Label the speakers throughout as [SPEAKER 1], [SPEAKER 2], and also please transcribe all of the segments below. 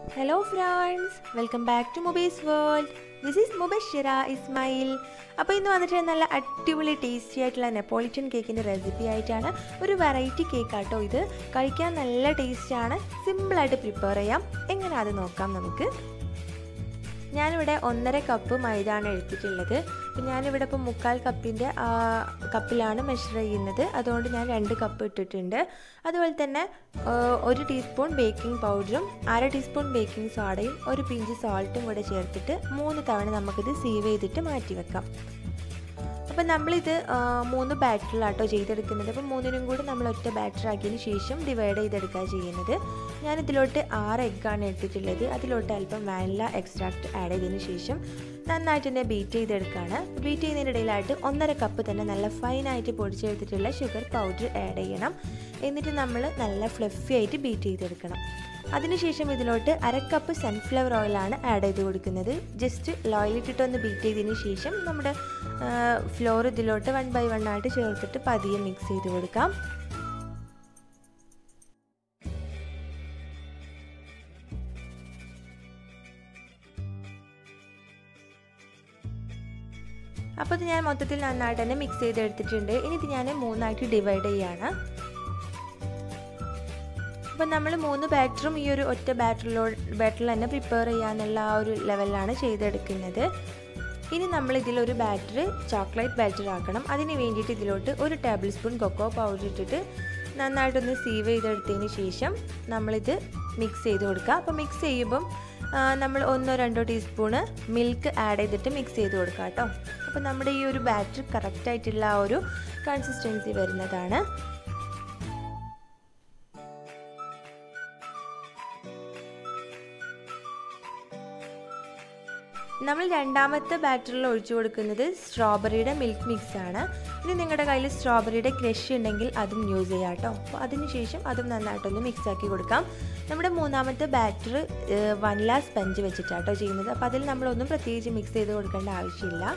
[SPEAKER 1] hello friends welcome back to Mobi's world this is Mubashira Ismail അപ്പോൾ ഇന്ന് വന്നിട്ട് നല്ല അടിപൊളി ടേസ്റ്റി ആയിട്ടുള്ള നെപ്പോളിറ്റൻ കേക്കിൻ്റെ റെസിപ്പി ആയിട്ടാണ് ഒരു വെറൈറ്റി കേക്ക് ആട്ടോ ഇത് കഴിക്കാൻ നല്ല ടേസ്റ്റാണ് സിമ്പിളായിട്ട് പ്രിപ്പയർ ചെയ്യാം എങ്ങനെ അത് നോക്കാം നമുക്ക് ഞാനിവിടെ ഒന്നര കപ്പ് മൈദാണ് എടുത്തിട്ടുള്ളത് അപ്പം ഞാനിവിടെ ഇപ്പോൾ മുക്കാൽ കപ്പിൻ്റെ കപ്പിലാണ് മെഷർ ചെയ്യുന്നത് അതുകൊണ്ട് ഞാൻ രണ്ട് കപ്പ് ഇട്ടിട്ടുണ്ട് അതുപോലെ തന്നെ ഒരു ടീസ്പൂൺ ബേക്കിംഗ് പൗഡറും അര ടീസ്പൂൺ ബേക്കിംഗ് സോഡയും ഒരു പിഞ്ച് സോൾട്ടും കൂടെ ചേർത്തിട്ട് മൂന്ന് തവണ നമുക്കിത് സീവ് ചെയ്തിട്ട് മാറ്റി വെക്കാം അപ്പം നമ്മളിത് മൂന്ന് ബാറ്ററിലാട്ടോ ചെയ്തെടുക്കുന്നത് അപ്പം മൂന്നിനും കൂടി നമ്മൾ ഒറ്റ ബാറ്റർ ആക്കിയതിന് ശേഷം ഡിവൈഡ് ചെയ്തെടുക്കുക ചെയ്യുന്നത് ഞാനിതിലോട്ട് ആറ് എഗ്ഗാണ് എടുത്തിട്ടുള്ളത് അതിലോട്ട് അല്പം വാനില എക്സ്ട്രാക്ട് ആഡ് ചെയ്തതിന് ശേഷം നന്നായിട്ട് തന്നെ ബീറ്റ് ചെയ്തെടുക്കുകയാണ് ബീറ്റ് ചെയ്യുന്നതിനിടയിലായിട്ട് ഒന്നര കപ്പ് തന്നെ നല്ല ഫൈനായിട്ട് പൊടിച്ചെടുത്തിട്ടുള്ള ഷുഗർ പൗഡർ ആഡ് ചെയ്യണം എന്നിട്ട് നമ്മൾ നല്ല ഫ്ലഫി ആയിട്ട് ബീറ്റ് ചെയ്തെടുക്കണം അതിനുശേഷം ഇതിലോട്ട് അര കപ്പ് സൺഫ്ലവർ ഓയിലാണ് ആഡ് ചെയ്ത് കൊടുക്കുന്നത് ജസ്റ്റ് ലോയിലിട്ടിട്ടൊന്ന് ബീറ്റ് ചെയ്തതിന് ശേഷം നമ്മുടെ ഫ്ലോർ ഇതിലോട്ട് വൺ ബൈ വൺ ആയിട്ട് ചേർത്തിട്ട് പതിയെ മിക്സ് ചെയ്ത് കൊടുക്കാം അപ്പോൾ ഇത് ഞാൻ മൊത്തത്തിൽ നന്നായിട്ട് തന്നെ മിക്സ് ചെയ്തെടുത്തിട്ടുണ്ട് ഇനി ഇത് ഞാൻ മൂന്നായിട്ട് ഡിവൈഡ് ചെയ്യാണ് അപ്പം നമ്മൾ മൂന്ന് ബാറ്ററും ഈ ഒരു ഒറ്റ ബാറ്ററിലോ ബാറ്ററിൽ തന്നെ പ്രിപ്പയർ ചെയ്യാനുള്ള ആ ഒരു ലെവലിലാണ് ചെയ്തെടുക്കുന്നത് ഇനി നമ്മൾ ഇതിലൊരു ബാറ്റർ ചോക്ലേറ്റ് ബാറ്റർ ആക്കണം അതിന് വേണ്ടിയിട്ട് ഇതിലോട്ട് ഒരു ടേബിൾ സ്പൂൺ കൊക്കോ പൗഡർ ഇട്ടിട്ട് നന്നായിട്ടൊന്ന് സീവ് ചെയ്തെടുത്തതിന് ശേഷം നമ്മളിത് മിക്സ് ചെയ്ത് കൊടുക്കുക അപ്പോൾ മിക്സ് ചെയ്യുമ്പം നമ്മൾ ഒന്നോ രണ്ടോ ടീസ്പൂണ് മിൽക്ക് ആഡ് ചെയ്തിട്ട് മിക്സ് ചെയ്ത് കൊടുക്കുക കേട്ടോ അപ്പോൾ നമ്മുടെ ഈ ഒരു ബാറ്റർ കറക്റ്റായിട്ടുള്ള ആ ഒരു കൺസിസ്റ്റൻസി വരുന്നതാണ് നമ്മൾ രണ്ടാമത്തെ ബാറ്ററിൽ ഒഴിച്ചു കൊടുക്കുന്നത് സ്ട്രോബെറിയുടെ മിൽക്ക് മിക്സ് ആണ് ഇനി നിങ്ങളുടെ കയ്യിൽ സ്ട്രോബെറിയുടെ ക്രഷ് ഉണ്ടെങ്കിൽ അതും യൂസ് ചെയ്യാം കേട്ടോ അപ്പോൾ അതിനുശേഷം അതും നന്നായിട്ടൊന്ന് മിക്സ് ആക്കി കൊടുക്കാം നമ്മുടെ മൂന്നാമത്തെ ബാറ്റർ വനില സ്പഞ്ച് വെച്ചിട്ടാട്ടോ ചെയ്യുന്നത് അപ്പോൾ അതിൽ നമ്മളൊന്നും പ്രത്യേകിച്ച് മിക്സ് ചെയ്ത് കൊടുക്കേണ്ട ആവശ്യമില്ല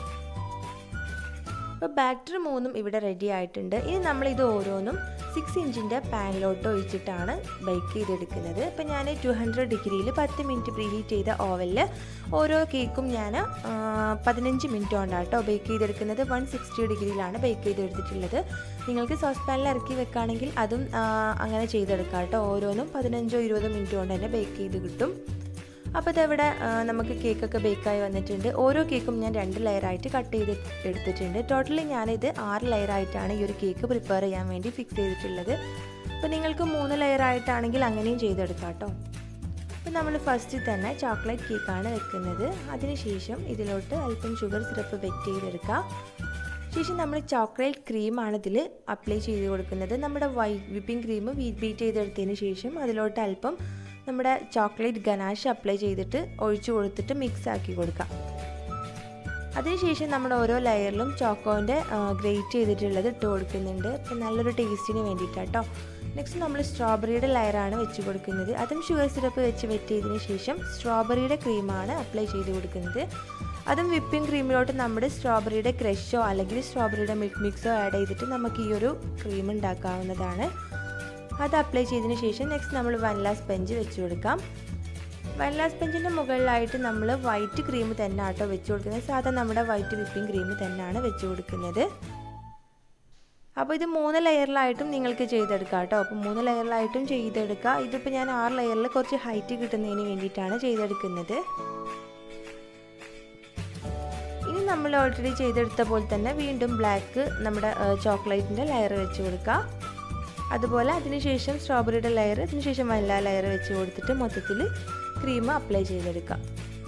[SPEAKER 1] അപ്പോൾ ബാറ്റർ മൂന്നും ഇവിടെ റെഡി ആയിട്ടുണ്ട് ഇനി നമ്മളിത് ഓരോന്നും സിക്സ് ഇഞ്ചിൻ്റെ പാനിലോട്ട് ഒഴിച്ചിട്ടാണ് ബേക്ക് ചെയ്തെടുക്കുന്നത് അപ്പോൾ ഞാൻ ടു ഹൺഡ്രഡ് ഡിഗ്രിയിൽ പത്ത് മിനിറ്റ് പ്രീഹീറ്റ് ചെയ്ത ഓവനിൽ ഓരോ കേക്കും ഞാൻ പതിനഞ്ച് മിനിറ്റ് കൊണ്ടാട്ടോ ബേക്ക് ചെയ്തെടുക്കുന്നത് വൺ സിക്സ്റ്റി ഡിഗ്രിയിലാണ് ബേക്ക് ചെയ്തെടുത്തിട്ടുള്ളത് നിങ്ങൾക്ക് സോസ് പാനിൽ ഇറക്കി വെക്കുകയാണെങ്കിൽ അതും അങ്ങനെ ചെയ്തെടുക്കാം കേട്ടോ ഓരോന്നും പതിനഞ്ചോ ഇരുപതോ മിനിറ്റ് കൊണ്ട് തന്നെ ബേക്ക് ചെയ്ത് കിട്ടും അപ്പോൾ ഇതവിടെ നമുക്ക് കേക്കൊക്കെ ബേക്കായി വന്നിട്ടുണ്ട് ഓരോ കേക്കും ഞാൻ രണ്ട് ലെയറായിട്ട് കട്ട് ചെയ്ത് എടുത്തിട്ടുണ്ട് ടോട്ടലി ഞാനിത് ആറ് ലെയറായിട്ടാണ് ഈ ഒരു കേക്ക് പ്രിപ്പയർ ചെയ്യാൻ വേണ്ടി ഫിക്സ് ചെയ്തിട്ടുള്ളത് അപ്പോൾ നിങ്ങൾക്ക് മൂന്ന് ലെയറായിട്ടാണെങ്കിൽ അങ്ങനെയും ചെയ്തെടുക്കാം കേട്ടോ അപ്പോൾ നമ്മൾ ഫസ്റ്റ് തന്നെ ചോക്ലേറ്റ് കേക്കാണ് വെക്കുന്നത് അതിനുശേഷം ഇതിലോട്ട് അല്പം ഷുഗർ സിറപ്പ് വെറ്റ് ചെയ്തെടുക്കുക ശേഷം നമ്മൾ ചോക്ലേറ്റ് ക്രീമാണ് ഇതിൽ അപ്ലൈ ചെയ്ത് കൊടുക്കുന്നത് നമ്മുടെ വൈറ്റ് വിപ്പിംഗ് ക്രീം ബീറ്റ് ചെയ്തെടുത്തതിന് ശേഷം അതിലോട്ട് അല്പം നമ്മുടെ ചോക്ലേറ്റ് ഗനാഷ് അപ്ലൈ ചെയ്തിട്ട് ഒഴിച്ചു കൊടുത്തിട്ട് മിക്സ് ആക്കി കൊടുക്കാം അതിനുശേഷം നമ്മുടെ ഓരോ ലെയറിലും ചോക്കോൻ്റെ ഗ്രേറ്റ് ചെയ്തിട്ടുള്ളത് ഇട്ട് കൊടുക്കുന്നുണ്ട് അപ്പം നല്ലൊരു ടേസ്റ്റിന് വേണ്ടിയിട്ടാട്ടോ നെക്സ്റ്റ് നമ്മൾ സ്ട്രോബെറിയുടെ ലെയറാണ് വെച്ച് കൊടുക്കുന്നത് അതും ഷുഗർ സിറപ്പ് വെച്ച് വെറ്റ് ചെയ്തതിന് ശേഷം സ്ട്രോബെറിയുടെ ക്രീമാണ് അപ്ലൈ ചെയ്ത് കൊടുക്കുന്നത് അതും വിപ്പിംഗ് ക്രീമിലോട്ട് നമ്മുടെ സ്ട്രോബെറിയുടെ ക്രഷോ അല്ലെങ്കിൽ സ്ട്രോബെറിയുടെ മിൽക്ക് മിക്സോ ആഡ് ചെയ്തിട്ട് നമുക്ക് ഈ ഒരു ക്രീം ഉണ്ടാക്കാവുന്നതാണ് അത് അപ്ലൈ ചെയ്തതിന് ശേഷം നെക്സ്റ്റ് നമ്മൾ വനില സ്പഞ്ച് വെച്ച് കൊടുക്കാം വനില സ്പഞ്ചിൻ്റെ മുകളിലായിട്ട് നമ്മൾ വൈറ്റ് ക്രീം തന്നെ ആട്ടോ വെച്ച് കൊടുക്കുന്നത് സാധാ നമ്മുടെ വൈറ്റ് വിപ്പിംഗ് ക്രീം തന്നെയാണ് വെച്ച് കൊടുക്കുന്നത് അപ്പോൾ ഇത് മൂന്ന് ലെയറിലായിട്ടും നിങ്ങൾക്ക് ചെയ്തെടുക്കാം കേട്ടോ അപ്പോൾ മൂന്ന് ലെയറിലായിട്ടും ചെയ്തെടുക്കുക ഇതിപ്പോൾ ഞാൻ ആറ് ലെയറിൽ കുറച്ച് ഹൈറ്റ് കിട്ടുന്നതിന് വേണ്ടിയിട്ടാണ് ചെയ്തെടുക്കുന്നത് ഇനി നമ്മൾ ഓൾറെഡി ചെയ്തെടുത്ത പോലെ തന്നെ വീണ്ടും ബ്ലാക്ക് നമ്മുടെ ചോക്ലേറ്റിൻ്റെ ലെയർ വെച്ച് കൊടുക്കുക അതുപോലെ അതിനുശേഷം സ്ട്രോബെറിയുടെ ലെയർ അതിനുശേഷം വനില ലെയർ വെച്ച് കൊടുത്തിട്ട് മൊത്തത്തിൽ ക്രീം അപ്ലൈ ചെയ്തെടുക്കാം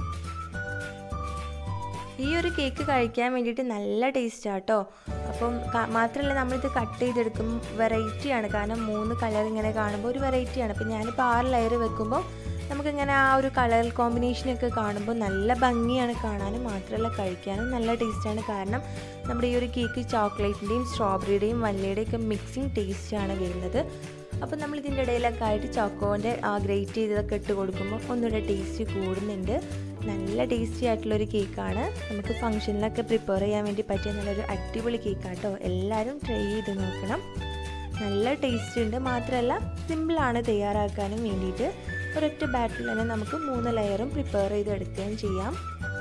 [SPEAKER 1] ഈ ഒരു കേക്ക് കഴിക്കാൻ വേണ്ടിയിട്ട് നല്ല ടേസ്റ്റ് ആട്ടോ അപ്പം മാത്രമല്ല നമ്മളിത് കട്ട് ചെയ്തെടുക്കും വെറൈറ്റിയാണ് കാരണം മൂന്ന് കളർ ഇങ്ങനെ കാണുമ്പോൾ ഒരു വെറൈറ്റിയാണ് അപ്പം ഞാനിപ്പോൾ ആറ് ലെയർ വെക്കുമ്പോൾ നമുക്കിങ്ങനെ ആ ഒരു കളർ കോമ്പിനേഷനൊക്കെ കാണുമ്പോൾ നല്ല ഭംഗിയാണ് കാണാനും മാത്രമല്ല കഴിക്കാനും നല്ല ടേസ്റ്റാണ് കാരണം നമ്മുടെ ഈ ഒരു കേക്ക് ചോക്ലേറ്റിൻ്റെയും സ്ട്രോബെറിയുടെയും വനിലയുടെയും ഒക്കെ മിക്സിങ് ടേസ്റ്റാണ് വരുന്നത് അപ്പോൾ നമ്മൾ ഇതിൻ്റെ ഇടയിലൊക്കെ ആയിട്ട് ചോക്കോൻ്റെ ആ ഗ്രേറ്റ് ചെയ്തതൊക്കെ ഇട്ട് കൊടുക്കുമ്പോൾ ഒന്നുകൂടെ ടേസ്റ്റ് കൂടുന്നുണ്ട് നല്ല ടേസ്റ്റി ആയിട്ടുള്ളൊരു കേക്കാണ് നമുക്ക് ഫംഗ്ഷനിലൊക്കെ പ്രിപ്പയർ ചെയ്യാൻ വേണ്ടി പറ്റിയ നല്ലൊരു അടിപൊളി കേക്കാട്ടോ എല്ലാവരും ട്രൈ ചെയ്ത് നോക്കണം നല്ല ടേസ്റ്റ് ഉണ്ട് മാത്രമല്ല സിമ്പിളാണ് തയ്യാറാക്കാനും വേണ്ടിയിട്ട് ഒരൊറ്റ ബാറ്ററിൽ തന്നെ നമുക്ക് മൂന്ന് ലെയറും പ്രിപ്പയർ ചെയ്തെടുക്കുകയും ചെയ്യാം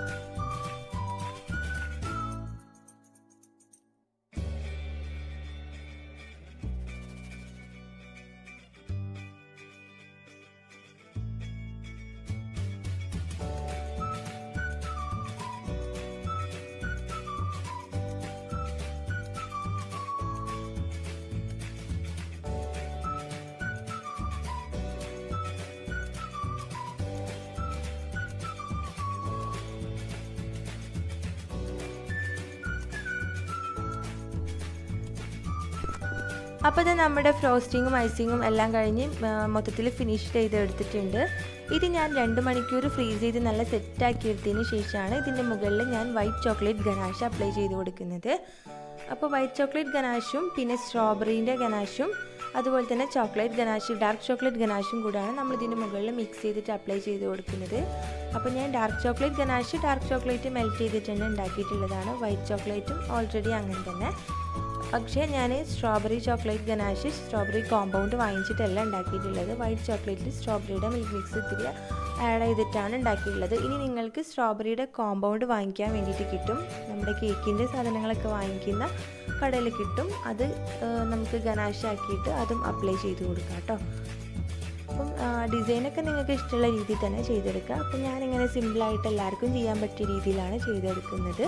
[SPEAKER 1] അപ്പോൾ ഇത് നമ്മുടെ ഫ്രോസ്റ്റിങ്ങും ഐസിങ്ങും എല്ലാം കഴിഞ്ഞ് മൊത്തത്തിൽ ഫിനിഷ് ചെയ്ത് എടുത്തിട്ടുണ്ട് ഇത് ഞാൻ രണ്ട് മണിക്കൂർ ഫ്രീസ് ചെയ്ത് നല്ല സെറ്റാക്കി എടുത്തതിന് ശേഷമാണ് ഇതിൻ്റെ മുകളിൽ ഞാൻ വൈറ്റ് ചോക്ലേറ്റ് ഗനാഷ് അപ്ലൈ ചെയ്ത് കൊടുക്കുന്നത് അപ്പോൾ വൈറ്റ് ചോക്ലേറ്റ് ഗനാഷും പിന്നെ സ്ട്രോബെറീൻ്റെ ഗനാഷും അതുപോലെ തന്നെ ചോക്ലേറ്റ് ഗനാഷ് ഡാർക്ക് ചോക്ലേറ്റ് ഗനാഷും കൂടാണ് നമ്മൾ ഇതിൻ്റെ മുകളിൽ മിക്സ് ചെയ്തിട്ട് അപ്ലൈ ചെയ്ത് കൊടുക്കുന്നത് അപ്പോൾ ഞാൻ dark chocolate ganache dark chocolate melt ചെയ്തിട്ടുണ്ട് ഉണ്ടാക്കിയിട്ടുള്ളതാണ് വൈറ്റ് ചോക്ലേറ്റും ഓൾറെഡി അങ്ങനെ തന്നെ പക്ഷേ ഞാൻ strawberry chocolate ganache strawberry compound വാങ്ങിച്ചിട്ടല്ല ഉണ്ടാക്കിയിട്ടുള്ളത് വൈറ്റ് ചോക്ലേറ്റിൽ സ്ട്രോബെറിയുടെ മിൽക്ക് മിക്സ് ഇത്തിരി ആഡ് ചെയ്തിട്ടാണ് ഉണ്ടാക്കിയിട്ടുള്ളത് ഇനി നിങ്ങൾക്ക് സ്ട്രോബെറിയുടെ കോമ്പൗണ്ട് വാങ്ങിക്കാൻ വേണ്ടിയിട്ട് കിട്ടും നമ്മുടെ കേക്കിൻ്റെ സാധനങ്ങളൊക്കെ വാങ്ങിക്കുന്ന കടയിൽ കിട്ടും അത് നമുക്ക് ഗനാഷ് ആക്കിയിട്ട് അതും അപ്ലൈ ചെയ്ത് കൊടുക്കാം കേട്ടോ അപ്പം ഡിസൈനൊക്കെ നിങ്ങൾക്ക് ഇഷ്ടമുള്ള രീതിയിൽ തന്നെ ചെയ്തെടുക്കുക അപ്പം ഞാനിങ്ങനെ സിമ്പിളായിട്ട് എല്ലാവർക്കും ചെയ്യാൻ പറ്റിയ രീതിയിലാണ് ചെയ്തെടുക്കുന്നത്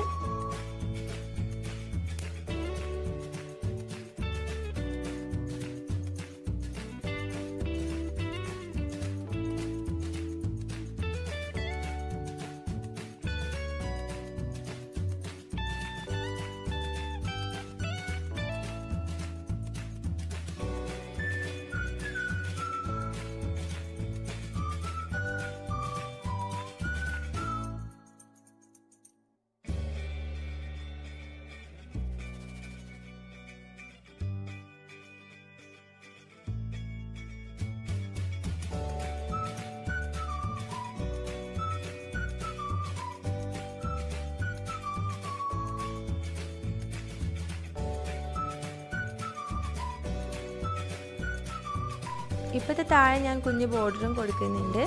[SPEAKER 1] ഇപ്പോഴത്തെ താഴെ ഞാൻ കുഞ്ഞു ബോർഡറും കൊടുക്കുന്നുണ്ട്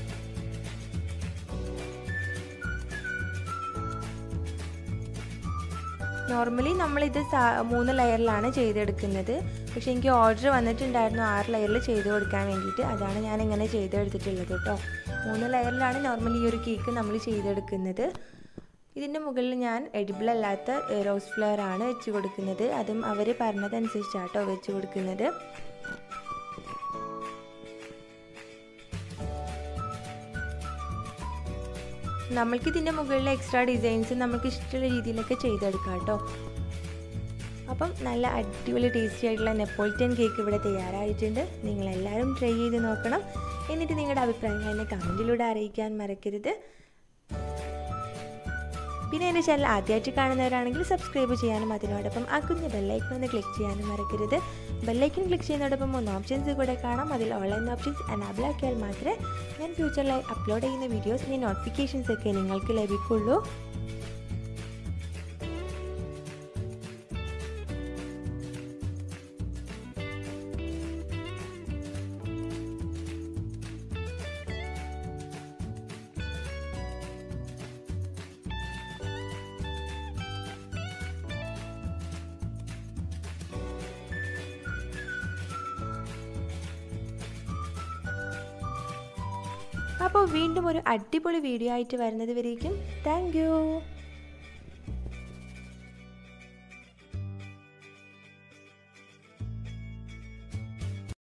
[SPEAKER 1] നോർമലി നമ്മളിത് മൂന്ന് ലെയറിലാണ് ചെയ്തെടുക്കുന്നത് പക്ഷേ എനിക്ക് ഓർഡർ വന്നിട്ടുണ്ടായിരുന്നു ആറ് ലെയറിൽ ചെയ്ത് കൊടുക്കാൻ വേണ്ടിയിട്ട് അതാണ് ഞാൻ ഇങ്ങനെ ചെയ്തെടുത്തിട്ടുള്ളത് കേട്ടോ മൂന്ന് ലെയറിലാണ് നോർമലി ഈ ഒരു കേക്ക് നമ്മൾ ചെയ്തെടുക്കുന്നത് ഇതിൻ്റെ മുകളിൽ ഞാൻ എഡിബിൾ അല്ലാത്ത റോസ് ഫ്ലവർ ആണ് വെച്ച് കൊടുക്കുന്നത് അതും അവർ പറഞ്ഞതനുസരിച്ചാട്ടോ വെച്ച് കൊടുക്കുന്നത് നമ്മൾക്ക് ഇതിൻ്റെ മുകളിൽ എക്സ്ട്രാ ഡിസൈൻസ് നമുക്ക് ഇഷ്ടമുള്ള രീതിയിലൊക്കെ ചെയ്തെടുക്കാം കേട്ടോ അപ്പം നല്ല അടിപൊളി ടേസ്റ്റി ആയിട്ടുള്ള നെപ്പോളിറ്റൻ കേക്ക് ഇവിടെ തയ്യാറായിട്ടുണ്ട് നിങ്ങളെല്ലാവരും ട്രൈ ചെയ്ത് നോക്കണം എന്നിട്ട് നിങ്ങളുടെ അഭിപ്രായങ്ങൾ എന്നെ കമൻറ്റിലൂടെ അറിയിക്കാൻ മറക്കരുത് പിന്നെ എൻ്റെ ചാനൽ ആദ്യമായിട്ട് കാണുന്നവരാണെങ്കിൽ സബ്സ്ക്രൈബ് ചെയ്യാനും അതിനോടൊപ്പം ആ കുഞ്ഞ് ബെല്ലൈക്കൺ ഒന്ന് ക്ലിക്ക് ചെയ്യാനും മറക്കരുത് ബെല്ലൈക്കൺ ക്ലിക്ക് ചെയ്യുന്നതോടൊപ്പം മൂന്ന് ഓപ്ഷൻസ് കൂടെ കാണാം അതിൽ ഓൺലൈൻ ഓപ്ഷൻസ് എനാബിൾ ആക്കിയാൽ മാത്രമേ ഞാൻ ഫ്യൂച്ചറിൽ അപ്ലോഡ് ചെയ്യുന്ന വീഡിയോസിൻ്റെ നോട്ടിഫിക്കേഷൻസ് ഒക്കെ നിങ്ങൾക്ക് ലഭിക്കുള്ളൂ അപ്പോൾ വീണ്ടും ഒരു അടിപൊളി വീഡിയോ ആയിട്ട് വരുന്നത് വരേക്കും താങ്ക്